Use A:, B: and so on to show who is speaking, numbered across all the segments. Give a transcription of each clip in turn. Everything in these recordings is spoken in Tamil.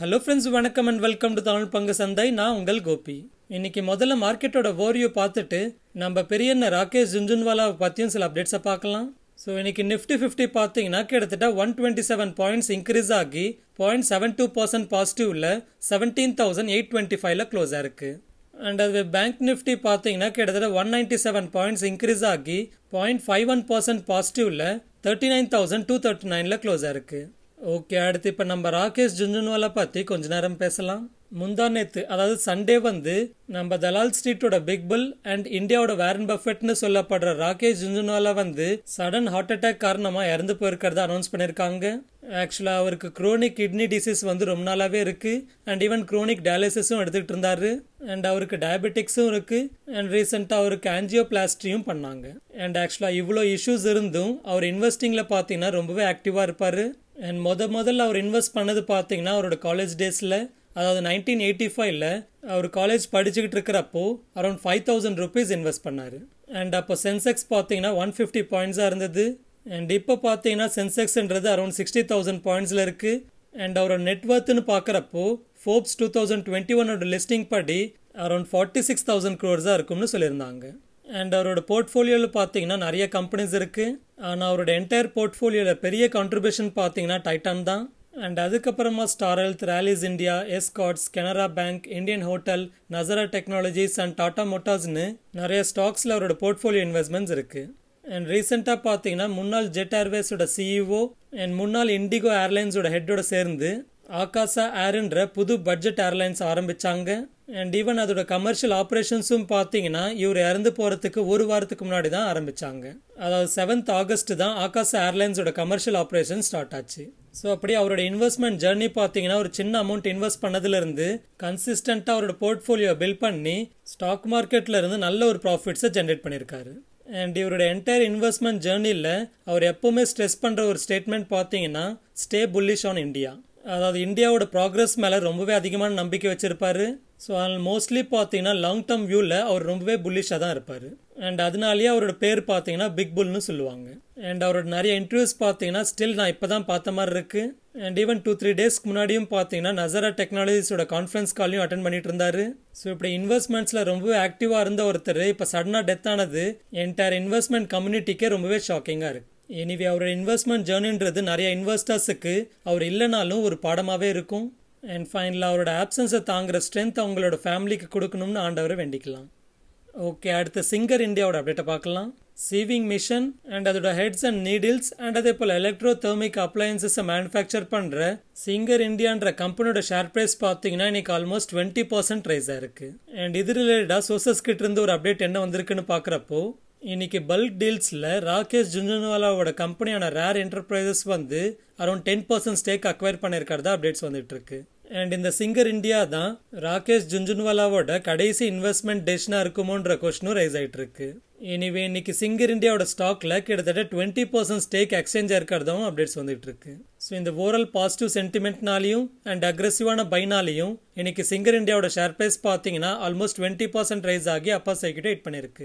A: ஹலோ ஃப்ரெண்ட்ஸ் வணக்கம் அண்ட் வெல்கம் டு தமிழ் பங்கு சந்தை நான் உங்கள் கோபி இன்னைக்கு முதல்ல மார்க்கெட்டோட ஓரியூ பார்த்துட்டு நம்ம பெரியண்ண ராகேஷ் ஜுன்ஜுன்வாலாவை பற்றியும் சில அப்டேட்ஸை பார்க்கலாம் ஸோ இன்னைக்கு நிஃப்டி ஃபிஃப்டி பார்த்தீங்கன்னா கிட்டத்தட்ட one twenty seven points increase ஆகி பாயிண்ட் செவன் டூ பர்சன்ட் பாசிட்டிவ்ல செவன்டீன் தௌசண்ட் எயிட் டுவெண்ட்டி ஃபைவ்ல க்ளோஸ் ஆயிருக்கு அண்ட் அது பேங்க் நிஃப்டி பார்த்தீங்கன்னா கிட்டத்தட்ட one ninety seven points increase ஆகி பாயிண்ட் ஃபைவ் ஒன் பர்சன்ட் பாசிட்டிவ்ல thirty nine thousand two thirty நைனில் க்ளோஸ் ஆயிருக்கு ஓகே அடுத்து இப்போ நம்ம ராகேஷ் ஜுன்ஜுன்வாலா பற்றி கொஞ்ச நேரம் பேசலாம் முந்தா நேத்து அதாவது சண்டே வந்து நம்ம தலால் ஸ்ட்ரீட்டோட பிக் புல் அண்ட் இந்தியாவோட வேரன் பஃபெட்னு சொல்லப்படுற ராகேஷ் ஜுன்ஜுன்வாலா வந்து சடன் ஹார்ட் அட்டாக் காரணமாக இறந்து போயிருக்கிறத அனௌன்ஸ் பண்ணியிருக்காங்க ஆக்சுவலாக அவருக்கு குரோனிக் கிட்னி டிசீஸ் வந்து ரொம்ப நாளாவே இருக்கு அண்ட் ஈவன் குரோனிக் டயாலிசிஸும் எடுத்துக்கிட்டு இருந்தாரு அண்ட் அவருக்கு டயபெட்டிக்ஸும் இருக்கு அண்ட் ரீசெண்டாக அவருக்கு ஆன்ஜியோபிளாஸ்டியும் பண்ணாங்க அண்ட் ஆக்சுவலாக இவ்வளோ இஷ்யூஸ் இருந்தும் அவர் இன்வெஸ்டிங்கில் பார்த்தீங்கன்னா ரொம்பவே ஆக்டிவாக இருப்பார் அண்ட் முத முதல்ல அவர் இன்வெஸ்ட் பண்ணது பார்த்தீங்கன்னா அவரோட காலேஜ் டேஸில் அதாவது நைன்டீன் எயிட்டி ஃபைவ்ல அவர் காலேஜ் படிச்சுக்கிட்டு இருக்கிறப்போ around five thousand rupees invest பண்ணார் அண்ட் அப்போ சென்செக்ஸ் பார்த்தீங்கன்னா ஒன் ஃபிஃப்டி பாயிண்ட்ஸாக இருந்தது அண்ட் இப்போ பார்த்தீங்கன்னா சென்செக்ஸ்ன்றது அரௌண்ட் சிக்ஸ்டி தௌசண்ட் பாயிண்ட்ஸில் இருக்குது அண்ட் அவரோட நெட்ஒர்த்துன்னு பார்க்குறப்போ ஃபோர்ப்ஸ் டூ தௌசண்ட் டுவெண்ட்டி ஒன்னோட லிஸ்டிங் படி அரௌண்ட் ஃபார்ட்டி சிக்ஸ் தௌசண்ட் க்ரோர்ஸாக இருக்கும்னு சொல்லியிருந்தாங்க அண்ட் அவரோட போர்ட்ஃபோலியோவில் பார்த்தீங்கன்னா நிறைய கம்பெனிஸ் இருக்குது ஆனால் அவரோட என்டையர் போர்ட்ஃபோலியோவில் பெரிய கான்ட்ரிபியூஷன் பார்த்தீங்கன்னா டைட்டான் தான் அண்ட் அதுக்கப்புறமா Star Health Rallis India Escorts Canara bank Indian hotel Nazara technologies and Tata மோட்டார்ஸ்னு நிறைய ஸ்டாக்ஸில் அவரோட போர்ட்ஃபோலியோ இன்வெஸ்ட்மெண்ட்ஸ் இருக்குது அண்ட் ரீசெண்டாக பார்த்தீங்கன்னா முன்னாள் ஜெட் ஏர்வேஸோட சிஇஓ அண்ட் முன்னாள் இண்டிகோ ஏர்லைன்ஸோட ஹெட்டோட சேர்ந்து ஆகாசா ஏர்ன்ற புது பட்ஜெட் ஏர்லைன்ஸ் ஆரம்பிச்சாங்க அண்ட் ஈவன் அதோட கமர்ஷியல் ஆப்ரேஷன்ஸும் பார்த்தீங்கன்னா இவர் இறந்து போகிறதுக்கு ஒரு வாரத்துக்கு முன்னாடி தான் ஆரம்பிச்சாங்க அதாவது செவன்த் ஆகஸ்ட் தான் ஆகாசா ஏர்லைன்ஸோட கமர்ஷியல் ஆப்ரேஷன் ஸ்டார்ட் ஆச்சு ஸோ அப்படி அவரோட இன்வெஸ்ட்மெண்ட் ஜேர்னி பார்த்தீங்கன்னா ஒரு சின்ன அமௌண்ட் இன்வெஸ்ட் பண்ணதுலேருந்து கன்சிஸ்டண்ட்டாக அவரோட போர்ட்ஃபோலியோ பில்ட் பண்ணி ஸ்டாக் மார்க்கெட்டில் இருந்து நல்ல ஒரு ப்ராஃபிட்ஸை ஜென்ரேட் பண்ணியிருக்காரு அண்ட் இவரோட என்டையர் இன்வெஸ்ட்மெண்ட் ஜேர்னியில் அவர் எப்போவுமே ஸ்ட்ரெஸ் பண்ணுற ஒரு ஸ்டேட்மெண்ட் பார்த்தீங்கன்னா ஸ்டே புல்லிஷ் ஆன் இந்தியா அதாவது இந்தியாவோட ப்ராக்ரஸ் மேலே ரொம்பவே அதிகமான நம்பிக்கை வச்சிருப்பாரு ஸோ அதில் மோஸ்ட்லி பார்த்தீங்கன்னா லாங் டேர்ம் வியூவில் அவர் ரொம்பவே புல்லிஷாக தான் இருப்பார் அண்ட் அதனாலேயே அவரோட பேர் பார்த்தீங்கன்னா பிக் புல்னு சொல்லுவாங்க அண்ட் அவரோட நிறைய இன்டர்வியூஸ் பார்த்தீங்கன்னா ஸ்டில் நான் இப்போ தான் பார்த்த மாதிரி இருக்கு அண்ட் ஈவன் டூ த்ரீ டேஸ்க்கு முன்னாடியும் பார்த்தீங்கன்னா நசரா டெக்னாலஜிஸோட கான்ஃபரன்ஸ் காலையும் அட்டன் பண்ணிட்டு இருந்தாரு ஸோ இப்படி இன்வெஸ்ட்மெண்ட்ஸில் ரொம்பவே ஆக்டிவாக இருந்த ஒருத்தர் இப்போ சடனாக டெத் ஆனது என்டையர் இன்வெஸ்ட்மெண்ட் கம்யூனிட்டிக்கே ரொம்பவே ஷாக்கிங்காக இருக்கு எனிவே அவரோட இன்வெஸ்ட்மெண்ட் ஜேர்னின்றது நிறைய இன்வெஸ்டர்ஸுக்கு அவர் இல்லைனாலும் ஒரு பாடமாகவே இருக்கும் அண்ட் ஃபைனலாக அவரோட ஆப்சன்ஸை தாங்குற ஸ்ட்ரென்த் அவங்களோட ஃபேமிலிக்கு கொடுக்கணும்னு ஆண்டவரை வேண்டிக்கலாம் ஓகே அடுத்து சிங்கர் இந்தியாவோட அப்டேட்டை பார்க்கலாம் சீவிங் மிஷன் அண்ட் அதோட ஹெட்ஸ் அண்ட் நீடில்ஸ் அண்ட் அதே போல் எலக்ட்ரோ தெர்மிக் அப்ளையன்சஸை மேனுஃபேக்சர் பண்ணுற சிங்கர் இந்தியான்ற கம்பெனியோட ஷேர் ப்ரைஸ் பார்த்தீங்கன்னா இன்னைக்கு ஆல்மோஸ்ட் டுவெண்ட்டி பர்சன்ட் ரைஸ் ஆயிருக்கு அண்ட் இது ரிலேட்டடாக சோர்சஸ் கிட்ட இருந்து ஒரு அப்டேட் என்ன வந்திருக்குன்னு பார்க்குறப்போ இன்னைக்கு பல்க் டீல்ஸில் ராகேஷ் ஜுன்ஜுன்வாலாவோட கம்பெனியான ரேர் என்டர்பிரைசஸ் வந்து around ten percent stake acquire பண்ணியிருக்கிறதா அப்டேட்ஸ் வந்துட்டு இருக்கு அண்ட் இந்த சிங்கர் இந்தியா தான் ராகேஷ் ஜுன்ஜுன்வாலாவோட கடைசி இன்வெஸ்ட்மெண்ட் டெசிஷனாக இருக்குமோன்ற கொஸ்டினும் ரைஸ் ஆயிட்டு இருக்கு எனிவே இன்னைக்கு சிங்கர் இந்தியாவோட ஸ்டாக்ல கிட்டத்தட்ட டுவெண்ட்டி பர்சன்ட் ஸ்டேக் எக்ஸ்சேஞ்ச் இருக்கிறதும் அப்டேட்ஸ் வந்துட்டு இருக்கு ஸோ இந்த ஓவரால் பாசிட்டிவ் சென்டிமெண்ட்னாலையும் அண்ட் அக்ரெசிவான பைனாலையும் இன்னைக்கு சிங்கர் இந்தியாவோட ஷேர் பிரைஸ் பார்த்தீங்கன்னா ஆல்மோஸ்ட் டுவெண்ட்டி பர்சன்ட் ரைஸ் ஆகி அப்பா சைக்கிட்ட ஹிட் பண்ணிருக்கு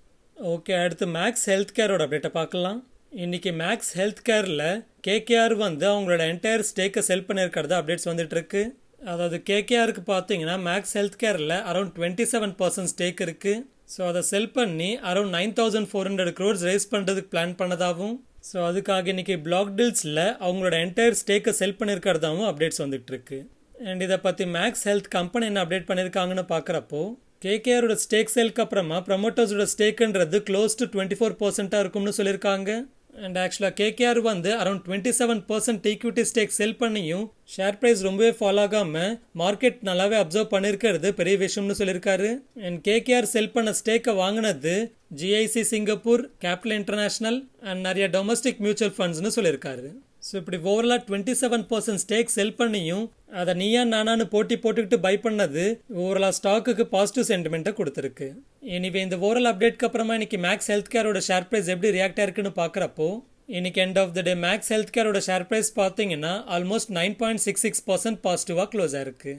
A: ஓகே அடுத்து மேக்ஸ் ஹெல்த் கேரோட அப்டேட்டை பார்க்கலாம் இன்னைக்கு மேக்ஸ் ஹெல்த் கேரில் கேகேஆர் வந்து அவங்களோட என்டையர் ஸ்டேக்கை செல் பண்ணியிருக்கிறதா அப்டேட்ஸ் வந்துட்டு இருக்கு அதாவது கேகேஆருக்கு பார்த்தீங்கன்னா மேக்ஸ் ஹெல்த் கேரில் around twenty seven percent stake இருக்கு ஸோ அதை செல் பண்ணி around nine thousand four hundred crores raise பண்ணுறதுக்கு பிளான் பண்ணதாகவும் ஸோ அதுக்காக இன்னைக்கு பிளாக் டீல்ஸில் அவங்களோட என்டையர் ஸ்டேக்கை செல் பண்ணியிருக்கிறதாவும் அப்டேட்ஸ் வந்துட்டு இருக்கு அண்ட் இதை பற்றி மேக்ஸ் ஹெல்த் கம்பெனி என்ன அப்டேட் பண்ணியிருக்காங்கன்னு பார்க்குறப்போ கேகேஆரோட ஸ்டேக் சேல்க்கு அப்புறமா ப்ரமோட்டர்ஸோட ஸ்டேக்குன்றது க்ளோஸ் டு டுவெண்ட்டி ஃபோர் பர்சென்ட்டாக இருக்கும்னு சொல்லியிருக்காங்க அண்ட் ஆக்சுவலாக கேகேஆர் வந்து around twenty seven percent equity stake sell பண்ணியும் ஷேர் ப்ரைஸ் ரொம்பவே ஃபாலோ ஆகாமல் மார்க்கெட் நல்லாவே அப்சர்வ் பண்ணியிருக்கிறது பெரிய விஷயம்னு சொல்லியிருக்காரு அண்ட் கேகேஆர் செல் பண்ண ஸ்டேக்கை வாங்கினது GIC Singapore capital international and நிறைய டொமஸ்டிக் மியூச்சுவல் ஃபண்ட்ஸ்னு சொல்லியிருக்காரு ஸோ இப்படி ஓவரலாக twenty seven percent stake sell பண்ணியும் அதை நீயா நானான்னு போட்டி போட்டுக்கிட்டு பை பண்ணது ஓவரலாக ஸ்டாக்குக்கு பாசிட்டிவ் சென்டிமெண்ட்டை கொடுத்துருக்கு எனிவே இந்த ஓவரால் அப்டேட்க்கு அப்புறமா இன்னைக்கு மேக்ஸ் ஹெல்த் கேரோட ஷேர் ப்ரைஸ் எப்படி ரியாக்ட் ஆயிருக்குன்னு பார்க்குறப்போ இன்னைக்கு end of the day Max Health கேரோட ஷேர் ப்ரைஸ் பார்த்தீங்கன்னா almost nine point six six percent பாசிட்டிவாக க்ளோஸ் ஆயிருக்கு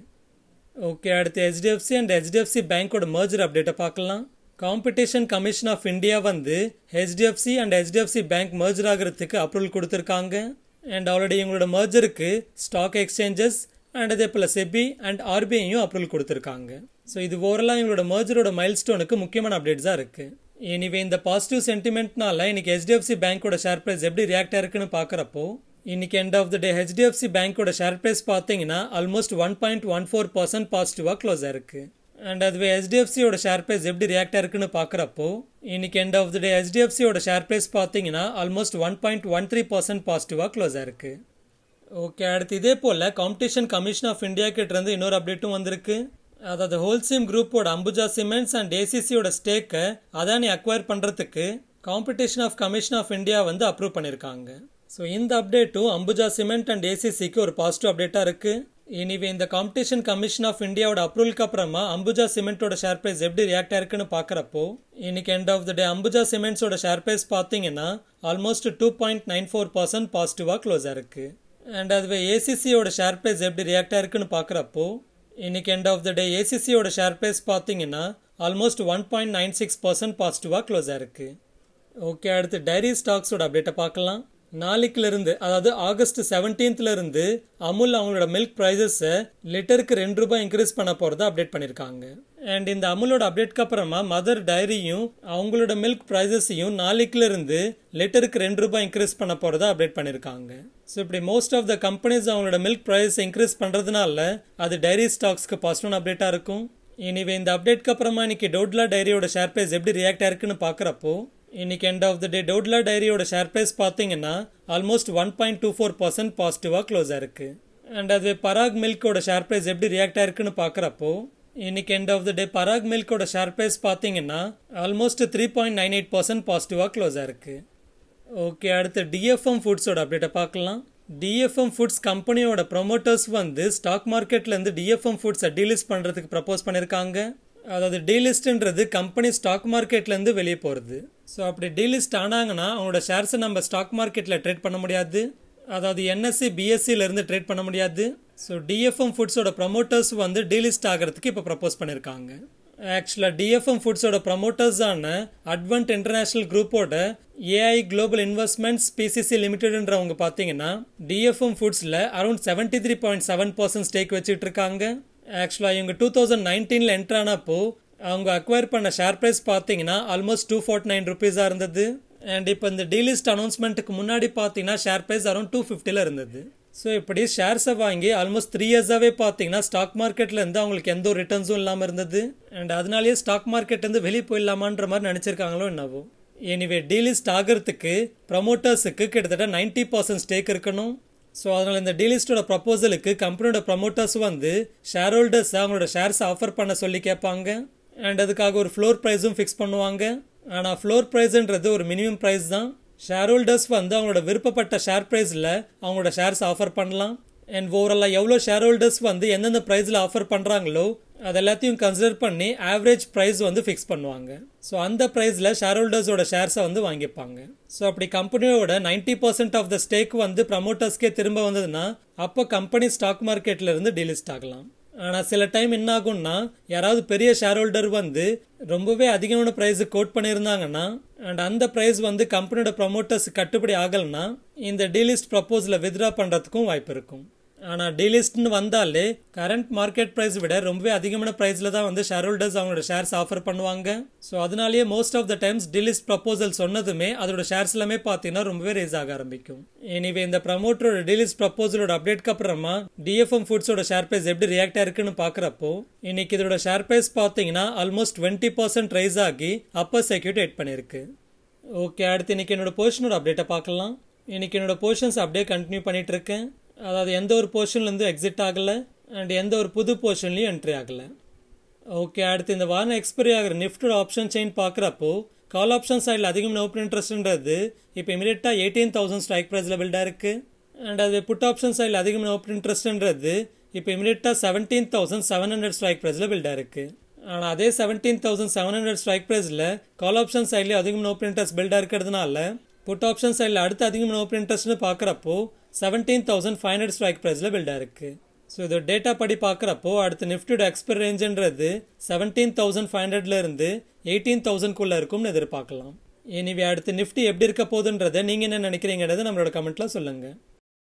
A: ஓகே அடுத்து ஹெச்டிஎஃப்சி அண்ட் ஹெச்டிஎஃப்சி பேங்கோட மர்ஜர் அப்டேட்டை பார்க்கலாம் காம்படிஷன் கமிஷன் ஆஃப் இந்தியா வந்து HDFC and HDFC bank merger ஆகிறதுக்கு அப்ரூவல் கொடுத்துருக்காங்க அண்ட் ஆல்ரெடி எங்களோட மர்ஜருக்கு ஸ்டாக் எக்ஸ்சேஞ்சஸ் அண்ட் அதே போல் செபி அண்ட் ஆர்பிஐயும் அப்ரூவல் கொடுத்துருக்காங்க ஸோ இது ஓவரலாக இவங்களோட மர்ஜரோட மைல் ஸ்டோனுக்கு முக்கியமான அப்டேட்ஸாக இருக்குது எனிவே இந்த பாசிட்டிவ் சென்டிமெண்ட்னால இன்னைக்கு ஹெச்டிஎஃப்சி பேங்க்கோட ஷேர் ப்ரைஸ் எப்படி ரியாக்ட் ஆயிருக்குன்னு பார்க்குறப்போ இன்னைக்கு end of the day HDFC பேங்க்கோட ஷேர் ப்ரைஸ் பார்த்தீங்கன்னா almost one point one four percent பாசிட்டிவாக க்ளோஸ் ஆயிருக்கு அண்ட் அதுவே ஹெச்டிஎஃப்சியோட ஷேர் ப்ரைஸ் எப்படி ரியாக்ட் ஆயிருக்குன்னு பார்க்குறப்போ இன்னைக்கு எண்ட் ஆஃப் த டே ஹெச்டிஎஃப்சியோட ஷேர் ப்ரைஸ் பார்த்தீங்கன்னா almost one point one three percent பாசிட்டிவாக க்ளோஸ் ஆயிருக்கு ஓகே அடுத்து இதே போல் காம்படிஷன் கமிஷன் ஆஃப் இந்தியா கிட்ட இருந்து இன்னொரு அப்டேட்டும் வந்திருக்கு அதாவது ஹோல்சீம் குரூப்போட அம்புஜா சிமெண்ட்ஸ் அண்ட் ஏசிசியோட ஸ்டேக்கை அதானி அக்வயர் பண்ணுறதுக்கு competition of commission of India வந்து அப்ரூவ் பண்ணியிருக்காங்க ஸோ இந்த அப்டேட்டும் அம்புஜா சிமெண்ட் அண்ட் ஏசிசிக்கு ஒரு பாசிட்டிவ் அப்டேட்டாக இருக்குது இனிவே இந்த காம்படிஷன் கமிஷன் ஆஃப் இந்தியாவோட அப்ரூவலுக்கு அப்புறமா அம்புஜா சிமெண்ட்டோட ஷேர் ப்ரைஸ் எப்படி ரியாக்ட் ஆயிருக்குன்னு பார்க்குறப்போ இன்னைக்கு end of the day Ambuja சிமெண்ட்ஸோட ஷேர் ப்ரைஸ் பார்த்தீங்கன்னா almost two point nine four percent பாசிட்டிவாக க்ளோஸ் ஆயிருக்கு அண்ட் அதுவே ஏசிசியோட ஷேர் ப்ரைஸ் எப்படி ரியாக்ட் ஆயிருக்குன்னு பார்க்குறப்போ இன்னைக்கு எண்ட் ஆஃப் த டே ஏசிசியோட ஷேர் ப்ரைஸ் பார்த்தீங்கன்னா almost one point nine six percent பாசிட்டிவாக க்ளோஸ் ஆயிருக்கு ஓகே அடுத்து டைரி ஸ்டாக்ஸோட அப்டேட்டை பார்க்கலாம் நாளைக்குல இருந்து அதாவது ஆகஸ்ட் செவன்டீன்த்ல இருந்து அமுல் அவங்களோட மில்க் ப்ரைஸஸை லிட்டருக்கு ரெண்டு ரூபாய் இன்க்ரீஸ் பண்ண போறதா அப்டேட் பண்ணிருக்காங்க அண்ட் இந்த அமுலோட அப்டேட்க்கு அப்புறமா மதர் டைரியும் அவங்களோட மில்க் ப்ரைஸஸையும் நாளைக்குல இருந்து லிட்டருக்கு ரெண்டு ரூபாய் இன்க்ரீஸ் பண்ண போறதா அப்டேட் பண்ணிருக்காங்க ஸோ இப்படி மோஸ்ட் ஆஃப் த கம்பெனிஸ் அவங்களோட மில்க் ப்ரைஸ் இன்க்ரீஸ் பண்றதுனால அது டைரி ஸ்டாக்ஸ்க்கு பாசிட்டிவ் அப்டேட்டா இருக்கும் இனிவே இந்த அப்டேட்க்கு அப்புறமா இன்னைக்கு டோட்லா டைரியோட ஷேர் ப்ரைஸ் எப்படி ரியாக்ட் ஆயிருக்குன்னு பார்க்குறப்போ இன்னைக்கு end of the day Dodla டைரியோட ஷேர் ப்ரைஸ் பார்த்தீங்கன்னா almost one point two four percent பாசிட்டிவாக க்ளோஸ் ஆயிருக்கு அண்ட் அது பராக் மில்கோட ஷேர் ப்ரைஸ் எப்படி ரியாக்ட் ஆயிருக்குன்னு பார்க்குறப்போ இன்னைக்கு end of the day Parag மில்கோட ஷேர் ப்ரைஸ் பார்த்தீங்கன்னா almost three point nine eight percent பாசிட்டிவாக க்ளோஸ் ஆயிருக்கு ஓகே அடுத்து டிஎஃப்எம் ஃபுட்ஸோட அப்டேட்டை பார்க்கலாம் டிஎஃப்எம் ஃபுட்ஸ் கம்பெனியோட ப்ரொமோட்டர்ஸ் வந்து ஸ்டாக் மார்க்கெட்லேருந்து டிஎஃப்எம் ஃபுட்ஸை டீலிஸ்ட் பண்ணுறதுக்கு ப்ரப்போஸ் பண்ணியிருக்காங்க அதாவது டீலிஸ்ட்ன்றது கம்பெனி ஸ்டாக் மார்க்கெட்லேருந்து வெளியே போகிறது ஸோ அப்படி டீலிஸ்ட் ஆனாங்கன்னா அவங்களோட ஷேர்ஸை நம்ம ஸ்டாக் மார்க்கெட்டில் ட்ரேட் பண்ண முடியாது அதாவது என்எஸ்சி பிஎஸ்சியிலேருந்து ட்ரேட் பண்ண முடியாது ஸோ டிஎஃப்எம் ஃபுட்ஸோட ப்ரமோட்டர்ஸ் வந்து டீலிஸ்ட் ஆகிறதுக்கு இப்போ ப்ரப்போஸ் பண்ணியிருக்காங்க ஆக்சுவலாக டிஎஃப்எம் ஃபுட்ஸோட ப்ரமோட்டர்ஸான அட்வென்ட் இன்டர்நேஷனல் குரூப்போட ஏஐ குளோபல் இன்வெஸ்ட்மெண்ட்ஸ் பிசிசி லிமிடெட்ன்றவங்க பார்த்தீங்கன்னா டிஎஃப்எம் ஃபுட்ஸில் around seventy three point seven percent stake வச்சுட்டு இருக்காங்க ஆக்சுவலாக இவங்க டூ தௌசண்ட் நைன்டீனில் என்ட்ரு ஆனப்போ அவங்க அக்வயர் பண்ண ஷேர் ப்ரைஸ் பார்த்தீங்கன்னா ஆல்மோஸ்ட் டூ ஃபார்ட்டி நைன் ருபீஸாக இருந்தது அண்ட் இப்போ இந்த டீலிஸ்ட் அனௌன்ஸ்மெண்ட்டுக்கு முன்னாடி பார்த்தீங்கன்னா ஷேர் ப்ரைஸ் அரௌண்ட் டூ ஃபிஃப்டியில் இருந்தது ஸோ இப்படி ஷேர்ஸை வாங்கி ஆல்மோஸ்ட் த்ரீ இயர்ஸாகவே பார்த்தீங்கன்னா ஸ்டாக் மார்க்கெட்டில் இருந்து அவங்களுக்கு எந்த ஒரு ரிட்டர்ன்ஸும் இல்லாமல் இருந்தது அண்ட் அதனாலேயே ஸ்டாக் மார்க்கெட்லேருந்து வெளியே போயிடலாமான்ற மாதிரி நினச்சிருக்காங்களோ என்னவோ எனிவே டீலிஸ்ட் ஆகிறதுக்கு ப்ரமோட்டர்ஸுக்கு கிட்டத்தட்ட நைன்டி பர்சன்ட் ஸ்டேக் இருக்கணும் ஸோ அதனால் இந்த டீலிஸ்டோட ப்ரப்போசலுக்கு கம்பெனியோட ப்ரமோட்டர்ஸ் வந்து ஷேர் ஹோல்டர்ஸ் அவங்களோட ஷேர்ஸ் ஆஃபர் பண்ண சொல்லி கேட்பாங்க அண்ட் அதுக்காக ஒரு ஃப்ளோர் ப்ரைஸும் ஃபிக்ஸ் பண்ணுவாங்க ஆனால் ஃப்ளோர் ப்ரைஸ்ன்றது ஒரு மினிமம் ப்ரைஸ் தான் ஷேர் ஹோல்டர்ஸ் வந்து அவங்களோட விருப்பப்பட்ட ஷேர் ப்ரைஸில் அவங்களோட ஷேர்ஸ் ஆஃபர் பண்ணலாம் அண்ட் ஓவராலாக எவ்வளோ ஷேர் ஹோல்டர்ஸ் வந்து எந்தெந்த ப்ரைஸில் ஆஃபர் பண்ணுறாங்களோ அது எல்லாத்தையும் கன்சிடர் பண்ணி ஆவரேஜ் ப்ரைஸ் வந்து ஃபிக்ஸ் பண்ணுவாங்க ஸோ அந்த ப்ரைஸில் ஷேர் ஹோல்டர்ஸோட ஷேர்ஸை வந்து வாங்கிப்பாங்க ஸோ அப்படி கம்பெனியோட ninety percent of the stake வந்து ப்ரமோட்டர்ஸ்க்கே திரும்ப வந்ததுன்னா அப்போ கம்பெனி ஸ்டாக் மார்க்கெட்ல இருந்து டீலிஸ்ட் ஆகலாம் ஆனால் சில டைம் என்ன ஆகும்னா யாராவது பெரிய ஷேர் ஹோல்டர் வந்து ரொம்பவே அதிகமான ப்ரைஸு கோட் பண்ணியிருந்தாங்கன்னா அண்ட் அந்த ப்ரைஸ் வந்து கம்பெனியோட ப்ரமோட்டர்ஸ் கட்டுப்படி ஆகலைன்னா இந்த டீலிஸ்ட் ப்ரப்போஸில் வித்ரா பண்ணுறதுக்கும் வாய்ப்பு இருக்கும் ஆனால் டீலிஸ்ட்னு வந்தாலே கரண்ட் மார்க்கெட் ப்ரைஸ் விட ரொம்பவே அதிகமான ப்ரைஸில் தான் வந்து ஷேர் ஹோல்டர்ஸ் அவங்களோட ஷேர்ஸ் ஆஃபர் பண்ணுவாங்க ஸோ அதனாலேயே most of the times delist proposal சொன்னதுமே அதோட ஷேர்ஸ் எல்லாமே பார்த்தீங்கன்னா ரொம்பவே ரேஸ் ஆக ஆரம்பிக்கும் எனிவே இந்த ப்ரமோட்டரோட டீலிஸ்ட் ப்ரப்போசலோட அப்டேட்க்கு அப்புறமா டிஎஃப்எம் ஃபுட்ஸோட ஷேர் ப்ரைஸ் எப்படி ரியாக்ட் ஆயிருக்குன்னு பார்க்குறப்போ இன்னைக்கு இதோட ஷேர் ப்ரைஸ் பார்த்தீங்கன்னா ஆல்மோஸ்ட் டுவெண்ட்டி பர்சன்ட் ரைஸ் ஆகி அப்பர் செக்யூரிட்டி எட் பண்ணியிருக்கு ஓகே அடுத்து இன்னைக்கு என்னோட போர்ஷனோட அப்டேட்டை பார்க்கலாம் இன்னைக்கு என்னோட போர்ஷன்ஸ் அப்படியே கண்டினியூ பண்ணிட்டு இருக்கேன் அதாவது எந்த ஒரு போர்ஷன்லேருந்து எக்ஸிட் ஆகலை அண்ட் எந்த ஒரு புது போர்ஷன்லையும் என்ட்ரி ஆகலை ஓகே அடுத்து இந்த வாரம் எக்ஸ்பைரி ஆகிற நிஃப்டோட ஆப்ஷன் செயின் பார்க்குறப்போ கால் ஆப்ஷன் சைடில் அதிகம் ஓப்பன் இன்ட்ரெஸ்ட்ன்றது இப்போ இமீடியட்டாக எயிட்டீன் தௌசண்ட் ஸ்ட்ரைக் ப்ரைஸில் பில்டாக இருக்குது அண்ட் அது புட் ஆப்ஷன் சைடில் அதிகம் ஓப்பன் இன்ட்ரெஸ்ட்ன்றது இப்போ இமீடியட்டாக seventeen thousand seven hundred strike ப்ரைஸில் பில்டாக இருக்குது ஆனால் அதே seventeen thousand seven hundred strike ப்ரைஸில் கால் ஆப்ஷன் சைட்லேயே அதிகம் ஓப்பன் இன்ட்ரெஸ்ட் பில்டாக இருக்கிறதுனால புட் ஆப்ஷன் சைடில் அடுத்து அதிகம் ஓப்பன் இன்ட்ரெஸ்ட்னு பார்க்குறப்போ seventeen thousand five hundred strike ப்ரைஸில் பில்டாக இருக்குது ஸோ இது டேட்டா படி பார்க்குறப்போ அடுத்து நிஃப்டியோட எக்ஸ்பைர் ரேஞ்சுன்றது செவன்டீன் தௌசண்ட் ஃபைவ் ஹண்ட்ரட்ல இருந்து எயிட்டீன் தௌசண்ட்குள்ளே இருக்கும்னு எதிர்பார்க்கலாம் எனிவே அடுத்து நிஃப்டி எப்படி இருக்க போகுதுன்றதை நீங்கள் என்ன நினைக்கிறீங்கன்றதை நம்மளோட கமெண்ட்டில் சொல்லுங்கள்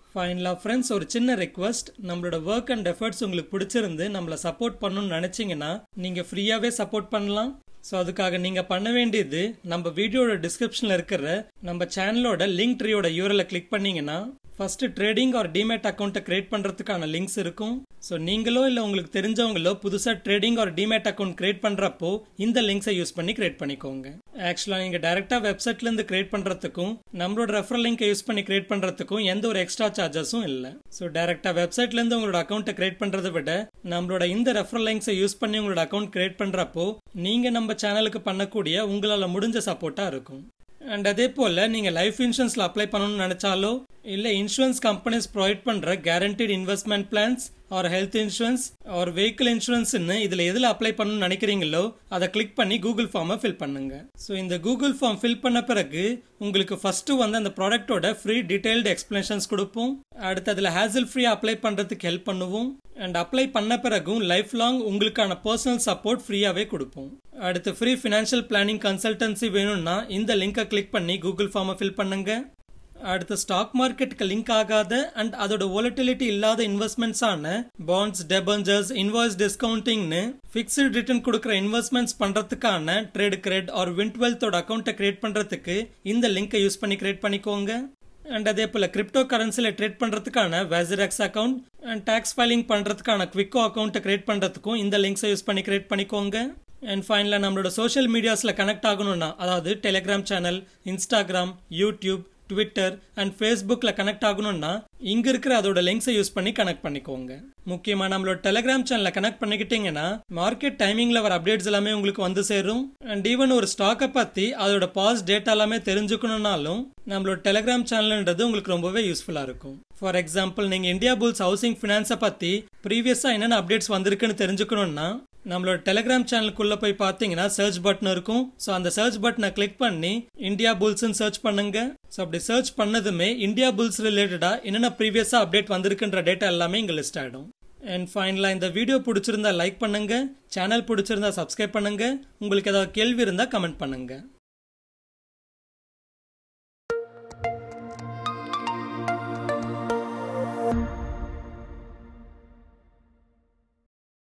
A: ஃபைனலாக ஃப்ரெண்ட்ஸ் ஒரு சின்ன ரெக்வஸ்ட் நம்மளோட ஒர்க் அண்ட் எஃபர்ட்ஸ் உங்களுக்கு பிடிச்சிருந்து நம்மளை சப்போர்ட் பண்ணணும்னு நினச்சிங்கன்னா நீங்கள் ஃப்ரீயாகவே சப்போர்ட் பண்ணலாம் ஸோ அதுக்காக நீங்கள் பண்ண வேண்டியது நம்ம வீடியோட டிஸ்கிரிப்ஷனில் இருக்கிற நம்ம சேனலோட லிங்க் ட்ரீயோட யூரில் கிளிக் பண்ணீங்கன்னா ஃபர்ஸ்ட் ட்ரேடிங் ஒரு டிமேட் அக்கௌண்ட்டை கிரியேட் பண்ணுறதுக்கான லிங்க்ஸ் இருக்கும் ஸோ நீங்களோ இல்லை உங்களுக்கு தெரிஞ்சவங்களோ புதுசாக ட்ரேடிங் ஒரு டிமேட் அக்கௌண்ட் கிரியேட் பண்ணுறப்போ இந்த லிங்க்ஸை யூஸ் பண்ணி கிரியேட் பண்ணிக்கோங்க ஆக்சுவலாக நீங்கள் டேரெக்டாக வெப்சைட்லேருந்து கிரியேட் பண்ணுறதுக்கும் நம்மளோட ரெஃபரல் லிங்கை யூஸ் பண்ணி கிரியேட் பண்ணுறதுக்கும் எந்த ஒரு எக்ஸ்ட்ரா சார்ஜஸும் இல்லை ஸோ டேரெக்டாக வெப்சைட்லேருந்து உங்களோட அக்கௌண்ட்டை கிரியேட் பண்ணுறதை விட நம்மளோட இந்த ரெஃபரல் லிங்க்ஸை யூஸ் பண்ணி உங்களோட அக்கௌண்ட் கிரியேட் பண்ணுறப்போ நீங்கள் நம்ம சேனலுக்கு பண்ணக்கூடிய உங்களால் முடிஞ்ச சப்போர்ட்டாக இருக்கும் அண்ட் அதே போல் நீங்கள் லைஃப் இன்சூரன்ஸில் அப்ளை பண்ணணும்னு நினச்சாலோ இல்லை இன்சூரன்ஸ் கம்பெனிஸ் ப்ரொவைட் பண்ணுற guaranteed investment plans or health insurance or vehicle இன்சூரன்ஸ்னு இதில் எதில் அப்ளை பண்ணணும்னு நினைக்கிறீங்களோ அதை கிளிக் பண்ணி கூகுள் ஃபார்மை ஃபில் பண்ணுங்க ஸோ இந்த கூகுள் ஃபார்ம் ஃபில் பண்ண பிறகு உங்களுக்கு ஃபர்ஸ்ட் வந்து அந்த ப்ராடக்ட்டோட ஃப்ரீ டீடைல்டு எக்ஸ்பிளனேஷன்ஸ் கொடுப்போம் அடுத்து அதில் ஹேசல் ஃப்ரீ அப்ளை பண்ணுறதுக்கு ஹெல்ப் பண்ணுவோம் அண்ட் அப்ளை பண்ண பிறகும் லைஃப் லாங் உங்களுக்கான பர்சனல் சப்போர்ட் ஃப்ரீயாகவே கொடுப்போம் அடுத்து ஃப்ரீ ஃபினான்ஷியல் பிளானிங் கன்சல்டன்சி வேணும்னா இந்த லிங்கை கிளிக் பண்ணி கூகுள் ஃபார்மை ஃபில் பண்ணுங்க அடுத்து ஸ்டாக் மார்க்கெட்டுக்கு லிங்க் ஆகாத அண்ட் அதோட volatility இல்லாத இன்வெஸ்ட்மெண்ட்ஸ் ஆன பாண்ட்ஸ் டெபஞ்சர்ஸ் இன்வாய்ஸ் டிஸ்கவுண்டிங்னு ஃபிக்ஸ்டு ரிட்டர்ன் கொடுக்குற இன்வெஸ்ட்மெண்ட்ஸ் பண்றதுக்கான ட்ரேட் கிரெட் ஆர் வின்ட்வெல்த்தோட அக்கௌண்ட்டை கிரியேட் பண்றதுக்கு இந்த லிங்கை யூஸ் பண்ணி கிரியேட் பண்ணிக்கோங்க அண்ட் அதே போல் கிரிப்டோ கரன்சியில் ட்ரேட் பண்ணுறதுக்கான WazirX account and tax filing பண்ணுறதுக்கான குவிக்கோ அக்கௌண்ட்டை கிரியேட் பண்ணுறதுக்கும் இந்த லிங்க்ஸை யூஸ் பண்ணி கிரியேட் பண்ணிக்கோங்க அண்ட் ஃபைனலாக நம்மளோட சோஷியல் மீடியாஸில் கனெக்ட் ஆகணும்னா அதாவது Telegram channel Instagram YouTube Twitter and ஃபேஸ்புக்கில் கனெக்ட் ஆகணும்னா இங்க இருக்கிற அதோட லிங்க்ஸை யூஸ் பண்ணி கனெக்ட் பண்ணிக்கோங்க முக்கியமா நம்மளோட டெலிகிராம் சேனலை கனெக்ட் பண்ணிக்கிட்டீங்கன்னா மார்க்கெட் டைமிங்ல வர அப்டேட்ஸ் எல்லாமே உங்களுக்கு வந்து சேரும் அண்ட் ஈவன் ஒரு ஸ்டாக்கை பத்தி அதோட பாஸ் டேட்டா எல்லாமே தெரிஞ்சுக்கணும்னாலும் நம்மளோட டெலிகிராம் சேனல்ன்றது உங்களுக்கு ரொம்பவே யூஸ்ஃபுல்லா இருக்கும் ஃபார் எக்ஸாம்பிள் நீங்க இந்தியா புல்ஸ் ஹவுசிங் ஃபினான்ஸை பத்தி ப்ரீவியஸா என்னென்ன அப்டேட்ஸ் வந்திருக்குன்னு தெரிஞ்சுக்கணும்னா நம்மளோட டெலிகிராம் சேனலுக்குள்ள போய் பார்த்தீங்கன்னா சர்ச் பட்டன் இருக்கும் ஸோ அந்த சர்ச் பட்டனை கிளிக் பண்ணி இந்தியா புல்ஸ்ன்னு சர்ச் பண்ணுங்க ஸோ அப்படி சர்ச் பண்ணதுமே இந்தியா புல்ஸ் ரிலேட்டடா என்னென்ன ப்ரீவியஸாக அப்டேட் வந்திருக்குன்ற டேட்டா எல்லாமே இங்கே லிஸ்ட் ஆகிடும் அண்ட் ஃபைனலாக இந்த வீடியோ பிடிச்சிருந்தா லைக் பண்ணுங்க சேனல் பிடிச்சிருந்தா சப்ஸ்கிரைப் பண்ணுங்க உங்களுக்கு ஏதாவது கேள்வி இருந்தால் கமெண்ட் பண்ணுங்க